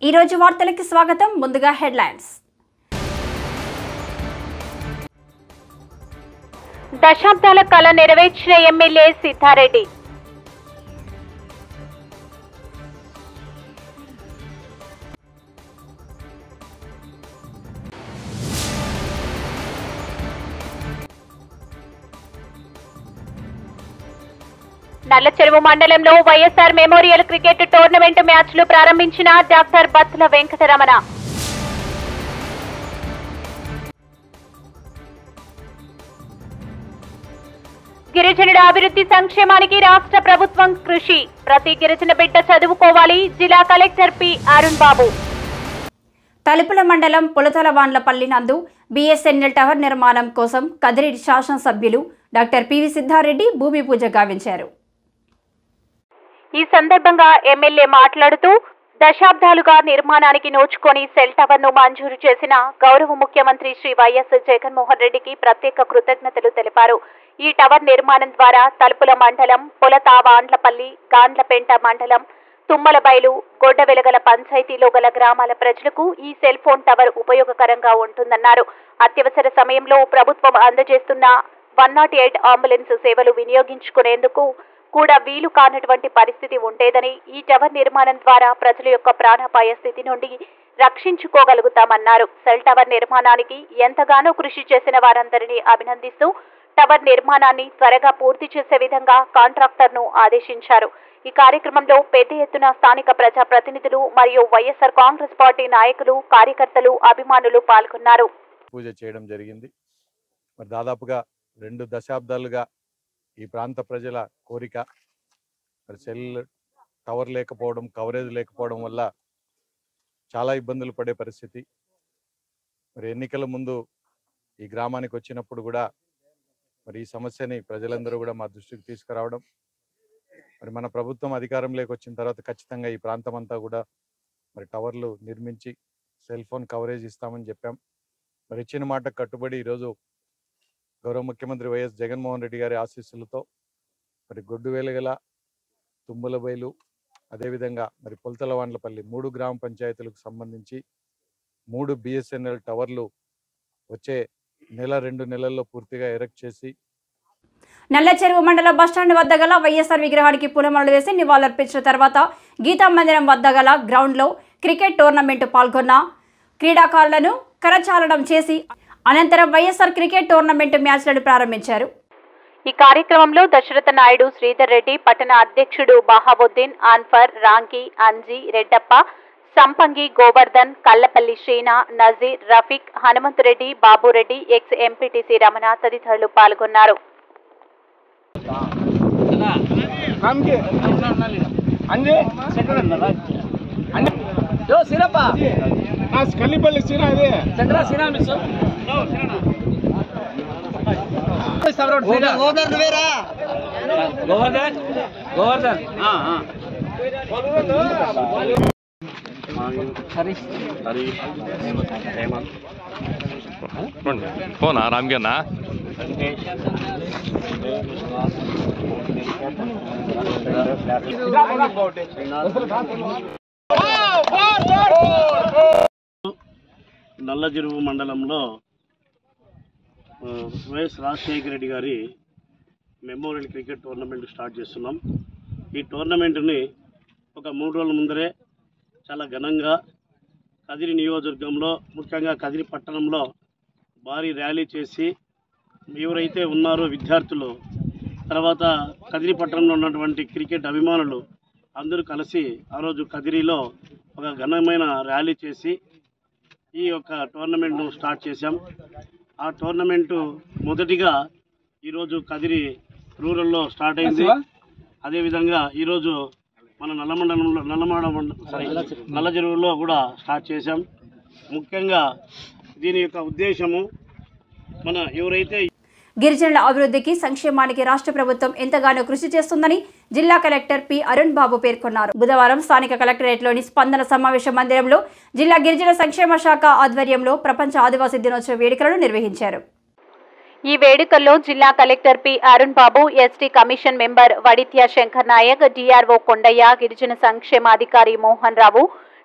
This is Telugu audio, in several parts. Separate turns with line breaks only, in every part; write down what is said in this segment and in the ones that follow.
ఈ రోజు వార్తలకి స్వాగతం ముందుగా హెడ్లైన్స్
దశాబ్దాల కళ నెరవేర్చిన ఎమ్మెల్యే సిద్ధారెడ్డి నల్లచెరువు మండలంలో వైఎస్ఆర్ మెమోరియల్ క్రికెట్ టోర్నమెంట్ మ్యాచ్లు ప్రారంభించిన డాక్టర్ బత్తుల వెంకటరమణ గిరిజనుల అభివృద్ధి సంక్షేమానికి రాష్ట్ర ప్రభుత్వం కృషి ప్రతి గిరిజన బిడ్డ చదువుకోవాలి జిల్లా కలెక్టర్ పి అరుణ్ బాబు
తలుపుల మండలం పులతలవాండ్లపల్లి నందు బీఎస్ఎన్ఎల్ టవర్ నిర్మాణం కోసం కదిరి శాసనసభ్యులు డాక్టర్ పివి సిద్ధారెడ్డి భూమి పూజ గావించారు
ఈ సందర్భంగా ఎమ్మెల్యే మాట్లాడుతూ దశాబ్దాలుగా నిర్మాణానికి నోచుకొని సెల్ టవర్ ను మంజూరు చేసిన గౌరవ ముఖ్యమంత్రి శ్రీ వైఎస్ జగన్మోహన్ రెడ్డికి ప్రత్యేక కృతజ్ఞతలు తెలిపారు ఈ టవర్ నిర్మాణం ద్వారా తలుపుల మండలం పొలతావాండ్లపల్లి గాండ్లపేంట మండలం తుమ్మలబైలు గొడ్డవెలగల పంచాయతీలో గల గ్రామాల ప్రజలకు ఈ సెల్ ఫోన్ టవర్ ఉపయోగకరంగా ఉంటుందన్నారు అత్యవసర సమయంలో ప్రభుత్వం అందజేస్తున్న వన్ నాట్ ఎయిట్ అంబులెన్స్ సేవలు వినియోగించుకునేందుకు కూడా వీలు కానటువంటి పరిస్థితి ఉండేదని ఈ టవర్ నిర్మాణం ద్వారా ప్రజల యొక్క ప్రాణాపాయ స్థితి నుండి రక్షించుకోగలుగుతామన్నారు సెల్ టవర్ నిర్మాణానికి ఎంతగానో కృషి చేసిన వారందరినీ అభినందిస్తూ టవర్ నిర్మాణాన్ని త్వరగా పూర్తి చేసే విధంగా కాంట్రాక్టర్ను ఆదేశించారు ఈ కార్యక్రమంలో పెద్ద ఎత్తున స్థానిక ప్రజా ప్రతినిధులు మరియు వైఎస్ఆర్ కాంగ్రెస్ పార్టీ నాయకులు కార్యకర్తలు అభిమానులు పాల్గొన్నారు
పూజ చేయడం జరిగింది మరి దాదాపుగా రెండు దశాబ్దాలుగా ఈ ప్రాంత ప్రజల కోరిక మరి సెల్ టవర్ లేకపోవడం కవరేజ్ లేకపోవడం వల్ల చాలా ఇబ్బందులు పడే పరిస్థితి మరి ఎన్నికల ముందు ఈ గ్రామానికి వచ్చినప్పుడు కూడా మరి ఈ సమస్యని ప్రజలందరూ కూడా మా దృష్టికి తీసుకురావడం మరి మన ప్రభుత్వం అధికారంలోకి వచ్చిన తర్వాత ఖచ్చితంగా ఈ ప్రాంతం అంతా కూడా మరి టవర్లు నిర్మించి సెల్ ఫోన్ కవరేజ్ ఇస్తామని చెప్పాం మరి ఇచ్చిన మాట కట్టుబడి ఈరోజు గౌరవ ముఖ్యమంత్రి వైఎస్ జగన్మోహన్ రెడ్డి గారి ఆశీస్సులతో మరి గొడ్డు వేలగల తుమ్మలబైలు అదేవిధంగా మరి పొలతలవాండ్లపల్లి మూడు గ్రామ పంచాయతీలకు సంబంధించి మూడు బిఎస్ఎన్ఎల్ టవర్లు వచ్చే నెల రెండు నెలల్లో పూర్తిగా ఎరెక్ట్ చేసి
నల్లచెరువు మండల బస్టాండ్ వద్ద గల వైఎస్ఆర్ విగ్రహానికి పూలమాలలు వేసి నివాళులర్పించిన తర్వాత గీతా మందిరం వద్ద గల గ్రౌండ్లో క్రికెట్ టోర్నమెంట్ పాల్గొన్న క్రీడాకారులను కరచాలనం చేసి అనంతరం వైఎస్ఆర్ క్రికెట్ టోర్నమెంట్ మ్యాచ్లను ప్రారంభించారు
ఈ కార్యక్రమంలో దశరథ నాయుడు శ్రీధర్ రెడ్డి పట్టణ అధ్యక్షుడు బహాబుద్దీన్ ఆన్ఫర్ రాంకి అంజీ రెడ్డప్ప సంపంగి గోవర్ధన్ కల్లపల్లి శ్రీనా నజీర్ రఫీక్ హనుమంతురెడ్డి బాబురెడ్డి ఎక్స్ ఎంపీటీసీ రమణ తదితరులు పాల్గొన్నారు
ನಮ್ಗೆ ಅಂಜೆ
ಯೋ ಸಿರಪ್ಪ
ಆ ಕಲ್ಲಿಪಲ್ಲಿ ಸೀನ ಇದೆ
ಚಂದ್ರ ಸಿನಾ ಮಿಸ್ ಗೋವರ್ಧನ್ ಗೋವರ್ಧನ್ ಹಾ ಹಾ
ఫోనా రామ్కి అన్నా
నల్లజెరువు మండలంలో ఆ, వైఎస్ రాజశేఖర రెడ్డి గారి మెమోరియల్ క్రికెట్ టోర్నమెంట్ స్టార్ట్ చేస్తున్నాం ఈ టోర్నమెంట్ని ఒక మూడు రోజుల ముందరే చాలా ఘనంగా కదిరి నియోజకవర్గంలో ముఖ్యంగా కదిరి పట్టణంలో భారీ ర్యాలీ చేసి ఎవరైతే ఉన్నారో విద్యార్థులు తర్వాత కదిరి పట్టణంలో ఉన్నటువంటి క్రికెట్ అభిమానులు అందరూ కలిసి ఆ రోజు కదిరిలో ఒక ఘనమైన ర్యాలీ చేసి ఈ యొక్క టోర్నమెంట్ను స్టార్ట్ చేశాం ఆ టోర్నమెంటు మొదటిగా ఈరోజు కదిరి రూరల్లో స్టార్ట్ అయింది అదేవిధంగా ఈరోజు మన నల్లమండలంలో నల్లమండ సారీ నల్లచెరువులో కూడా స్టార్ట్ చేశాం ముఖ్యంగా దీని యొక్క ఉద్దేశము మన ఎవరైతే
గిరిజనుల అభివృద్ధికి సంక్షేమానికి రాష్ట్ర ప్రభుత్వం ఎంతగానో కృషి చేస్తుందని జిల్లా కలెక్టర్ పి అరుణ్ బాబు పేర్కొన్నారు బుధవారం స్థానిక కలెక్టరేట్లోని స్పందన సమావేశ మందిరంలో జిల్లా గిరిజన సంక్షేమ శాఖ ఆధ్వర్యంలో ప్రపంచ ఆదివాసీ దినోత్సవ వేడుకలను నిర్వహించారు
ఈ వేడుకల్లో జిల్లా collector P Arun Babu ST commission member Vadithya Shankar Naik DRO Kondaiah గిరిజన సంక్షేమాధికారి Mohan Rao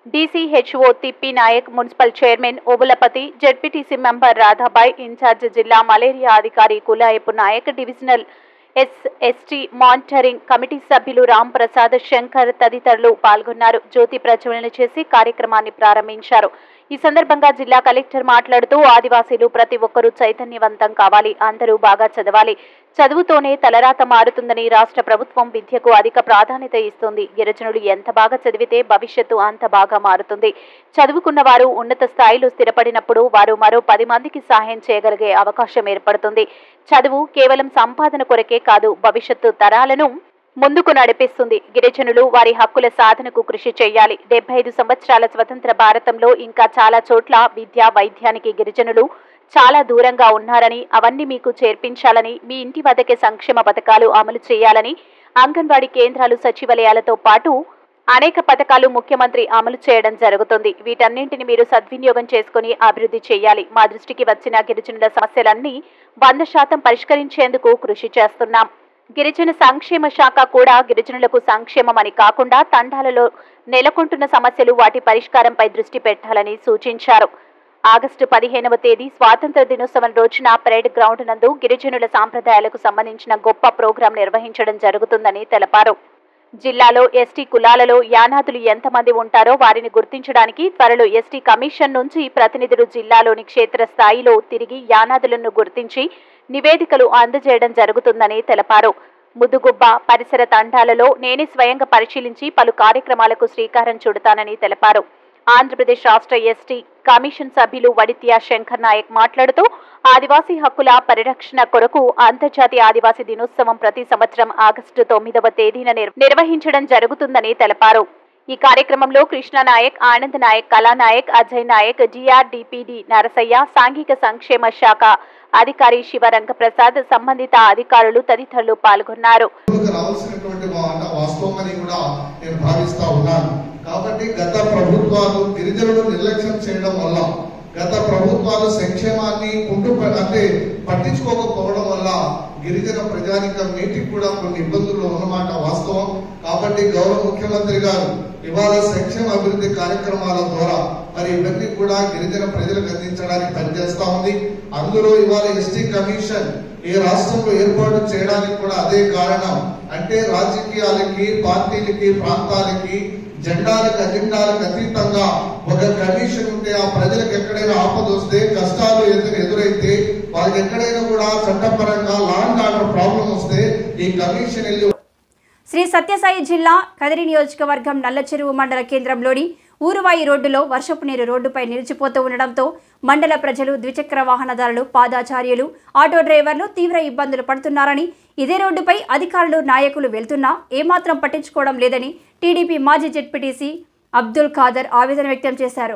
DCHO Thippi Naik municipal chairman Obulapathi ZPTC member Radhabai incharge జిల్లా మలేరియా అధికారి Kulayapu Naik divisional S ST monitoring committee సభ్యులు రామ్ ప్రసాద్ శంకర్ తదితరులు పాల్గొన్నారు జ్యోతి ప్రజ్వలన చేసి కార్యక్రమాన్ని ప్రారంభించారు ఈ సందర్భంగా జిల్లా కలెక్టర్ మాట్లాడుతూ ఆదివాసీలు ప్రతి ఒక్కరూ చైతన్యవంతం కావాలి అందరూ బాగా చదవాలి చదువుతోనే తలరాత మారుతుందని రాష్ట్ర ప్రభుత్వం విద్యకు అధిక ప్రాధాన్యత ఇస్తుంది గిరిజనులు ఎంత బాగా చదివితే భవిష్యత్తు అంత బాగా మారుతుంది చదువుకున్న వారు ఉన్నత స్థాయిలో స్థిరపడినప్పుడు వారు మరో పది మందికి సహాయం చేయగలిగే అవకాశం ఏర్పడుతుంది చదువు కేవలం సంపాదన కొరకే కాదు భవిష్యత్తు తరాలను ముందుకు నడిపిస్తుంది గిరిజనులు వారి హక్కుల సాధనకు కృషి చేయాలి డెబ్బై ఐదు సంవత్సరాల స్వతంత్ర భారతంలో ఇంకా చాలా చోట్ల విద్య వైద్యానికి గిరిజనులు చాలా దూరంగా ఉన్నారని అవన్నీ మీకు చేర్పించాలని మీ ఇంటి వద్దకే సంక్షేమ పథకాలు అమలు చేయాలని అంగన్వాడీ కేంద్రాలు సచివాలయాలతో పాటు అనేక పథకాలు ముఖ్యమంత్రి అమలు చేయడం జరుగుతుంది వీటన్నింటిని మీరు సద్వినియోగం చేసుకుని అభివృద్ధి చేయాలి మా దృష్టికి వచ్చిన గిరిజనుల సమస్యలన్నీ వంద శాతం పరిష్కరించేందుకు కృషి చేస్తున్నాం గిరిజన సంక్షేమ శాఖ కూడా గిరిజనులకు సంక్షేమం అని కాకుండా తండాలలో నెలకొంటున్న సమస్యలు వాటి పరిష్కారంపై దృష్టి పెట్టాలని సూచించారు ఆగస్టు పదిహేనవ తేదీ స్వాతంత్ర దినోత్సవం రోజున పరేడ్ గ్రౌండ్ నందు గిరిజనుల సాంప్రదాయాలకు సంబంధించిన గొప్ప ప్రోగ్రాం నిర్వహించడం జరుగుతుందని తెలిపారు జిల్లాలో ఎస్టీ కులాలలో యానాదులు ఎంతమంది ఉంటారో వారిని గుర్తించడానికి త్వరలో ఎస్టీ కమిషన్ నుంచి ప్రతినిధులు జిల్లాలోని క్షేత్ర స్థాయిలో తిరిగి యానాదులను గుర్తించి నివేదికలు అందజేయడం జరుగుతుందని తెలిపారు ముదుగుబ్బ పరిసర తండాలలో నేనే స్వయంగా పరిశీలించి పలు కార్యక్రమాలకు శ్రీకారం చుడతానని తెలిపారు ఆంధ్రప్రదేశ్ రాష్ట్ర ఎస్టీ కమిషన్ సభ్యులు వడిత్యా శంకర్ నాయక్ మాట్లాడుతూ ఆదివాసీ హక్కుల పరిరక్షణ కొరకు అంతర్జాతీయ ఆదివాసీ దినోత్సవం ప్రతి సంవత్సరం ఆగస్టు తొమ్మిదవ తేదీన నిర్- నిర్వహించడం జరుగుతుందని తెలిపారు ఈ కార్యక్రమంలో కృష్ణ నాయక్ ఆనంద్ నాయక్ కళా నాయక్ అజయ్ నాయక్ జిఆర్డిపిడి నరసయ్య సాంఘిక సంక్షేమ శాఖ అధికారి శివరంగ ప్రసాద్ సంబంధిత అధికారులు తదితరులు పాల్గొన్నారు
ముందుకు రావాల్సినటువంటి మాట వాస్తవం అని కూడా నేను భావిస్తా ఉన్నాను కాబట్టి గత ప్రభుత్వాలు గిరిజనులు నిర్లక్ష్యం చేయడం వల్ల గత ప్రభుత్వాలు సంక్షేమాన్ని కుంటు అంటే పట్టించుకోకపోవడం వల్ల గిరిజన ప్రజానికం నేటికి కూడా కొన్ని ఇబ్బందులు ఉన్నమాట వాస్తవం కాబట్టి గౌరవ ముఖ్యమంత్రి గారు ఇవాళ సంక్షేమ అభివృద్ధి కార్యక్రమాల ద్వారా మరి ఇవన్నీ కూడా గిరిజన ప్రజలకు అందించడానికి పనిచేస్తా ఉంది అందులో ఇవాళ ఎస్టీ కమిషన్ ఈ రాష్ట్రంలో ఏర్పాటు చేయడానికి కూడా అదే కారణం అంటే రాజకీయాలకి పార్టీలకి ప్రాంతాలకి జెండాలకు అజెండాలకు అతీతంగా ఒక కమిషన్ ఉంటే ఆ ప్రజలకు ఎక్కడైనా ఆపద వస్తే కష్టాలు ఎదురు ఎదురైతే వాళ్ళకి ఎక్కడైనా కూడా చట్టపరంగా లా అండ్ ఆర్డర్ ప్రాబ్లం వస్తే ఈ కమిషన్ వెళ్ళి
శ్రీ సత్యసాయి జిల్లా కదిరి నియోజకవర్గం నల్లచెరువు మండల కేంద్రంలోని ఊరువాయి రోడ్డులో వర్షపు నీరు రోడ్డుపై నిలిచిపోతూ ఉండడంతో మండల ప్రజలు ద్విచక్ర వాహనదారులు పాదాచార్యులు ఆటో డ్రైవర్లు తీవ్ర ఇబ్బందులు పడుతున్నారని ఇదే రోడ్డుపై అధికారులు నాయకులు వెళ్తున్నా ఏమాత్రం పట్టించుకోవడం లేదని టీడీపీ మాజీ జెడ్పీటీసీ అబ్దుల్ ఖాదర్ ఆవేదన వ్యక్తం చేశారు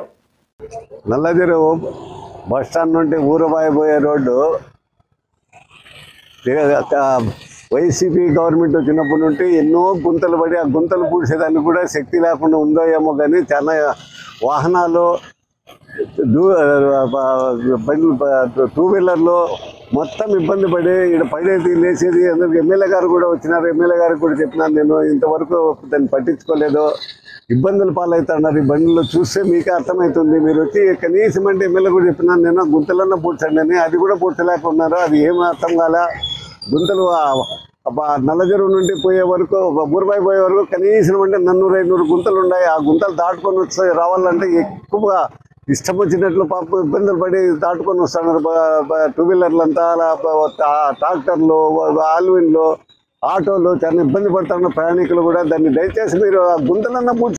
నల్లజెరువు బస్ స్టాండ్ నుండి ఊరబాయి పోయే రోడ్డు వైసీపీ గవర్నమెంట్ వచ్చినప్పటి నుండి ఎన్నో గుంతలు పడి ఆ గుంతలు పూడ్చేదానికి కూడా శక్తి లేకుండా ఉందో ఏమో కానీ చాలా వాహనాలు దూ బండ్లు టూ వీలర్లు మొత్తం ఇబ్బంది పడి ఇక్కడ పడేది లేచేది అందరికి ఎమ్మెల్యే గారు కూడా వచ్చినారు ఎమ్మెల్యే గారికి కూడా చెప్పినాను నేను ఇంతవరకు దాన్ని పట్టించుకోలేదు ఇబ్బందులు పాలవుతున్నారు ఈ బండిలో చూస్తే మీకే అర్థమవుతుంది మీరు వచ్చి కనీసం అంటే ఎమ్మెల్యే కూడా చెప్పినాను నేను గుంతలన్నా పూడ్చండి అని అది కూడా పూడ్చలేకున్నారు అది ఏమీ అర్థం కాలే గుంతలు ఆ- ఆ నల్లజెరువు నుండి పోయే వరకు బూర్బాయి పోయే వరకు కనీసం అంటే నన్నూరు ఐనూరు గుంతలు ఉన్నాయి ఆ గుంతలు దాటుకొని వచ్చి రావాలంటే ఎక్కువగా ఇష్టం వచ్చినట్లు పాప ఇబ్బందులు పడి దాటుకొని వస్తున్నారు బ- బ- టూ వీలర్లు అంతా అలా బ- టా- ట్రాక్టర్లు ఆల్విన్లు ఆటోలు చాలా ఇబ్బంది పడుతున్న ప్రయాణికులు కూడా దాన్ని దయచేసి మీరు ఆ గుంతలన్నా పూడ్చి